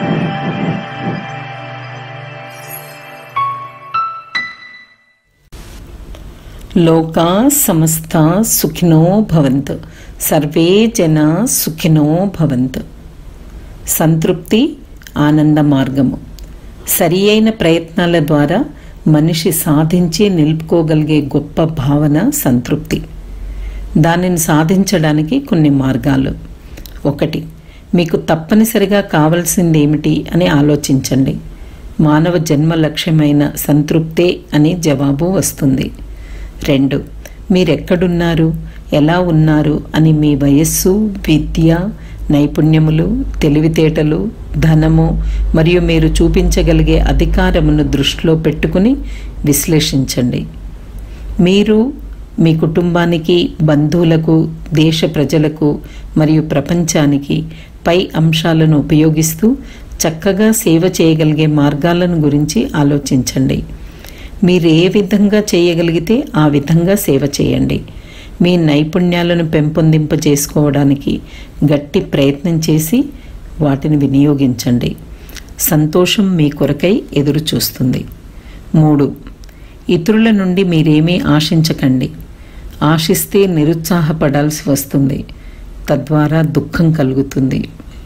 లోకా సమస్త సుఖినో భవంతు సర్వే జన సుఖినో భవంతు సంతృప్తి ఆనంద మార్గము సరి అయిన ప్రయత్నాల ద్వారా మనిషి సాధించి నిలుపుకోగలిగే గొప్ప భావన సంతృప్తి దానిని సాధించడానికి కొన్ని మార్గాలు ఒకటి మీకు తప్పనిసరిగా కావలసింది ఏమిటి అని ఆలోచించండి మానవ జన్మ లక్ష్యమైన సంతృప్తే అని జవాబు వస్తుంది రెండు మీరెక్కడున్నారు ఎలా ఉన్నారు అని మీ వయస్సు విద్య నైపుణ్యములు తెలివితేటలు ధనము మరియు మీరు చూపించగలిగే అధికారమును దృష్టిలో పెట్టుకుని విశ్లేషించండి మీరు మీ కుటుంబానికి బంధువులకు దేశ ప్రజలకు మరియు ప్రపంచానికి పై అంశాలను ఉపయోగిస్తూ చక్కగా సేవ చేయగలిగే మార్గాలను గురించి ఆలోచించండి మీరు ఏ విధంగా చేయగలిగితే ఆ విధంగా సేవ చేయండి మీ నైపుణ్యాలను పెంపొందింపజేసుకోవడానికి గట్టి ప్రయత్నం చేసి వాటిని వినియోగించండి సంతోషం మీ కొరకై ఎదురు చూస్తుంది మూడు ఇతరుల నుండి మీరేమీ ఆశించకండి ఆశిస్తే నిరుత్సాహపడాల్సి వస్తుంది తద్వారా దుఃఖం కలుగుతుంది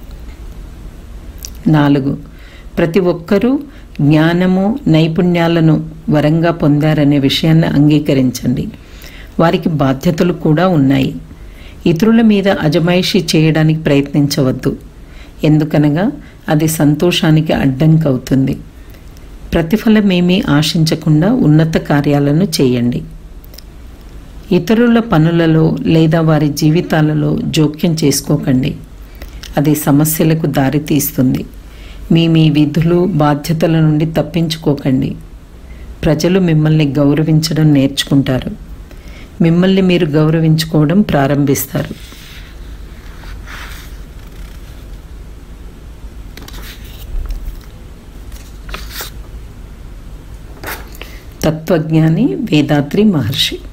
నాలుగు ప్రతి ఒక్కరూ జ్ఞానము నైపుణ్యాలను వరంగా పొందారనే విషయాన్ని అంగీకరించండి వారికి బాధ్యతలు కూడా ఉన్నాయి ఇతరుల మీద అజమాయిషీ చేయడానికి ప్రయత్నించవద్దు ఎందుకనగా అది సంతోషానికి అడ్డంకి అవుతుంది ప్రతిఫలమేమీ ఆశించకుండా ఉన్నత కార్యాలను చేయండి ఇతరుల పనులలో లేదా వారి జీవితాలలో జోక్యం చేసుకోకండి అది సమస్యలకు దారితీస్తుంది మీ మీ విధులు బాధ్యతల నుండి తప్పించుకోకండి ప్రజలు మిమ్మల్ని గౌరవించడం నేర్చుకుంటారు మిమ్మల్ని మీరు గౌరవించుకోవడం ప్రారంభిస్తారు తత్వజ్ఞాని వేదాద్రి మహర్షి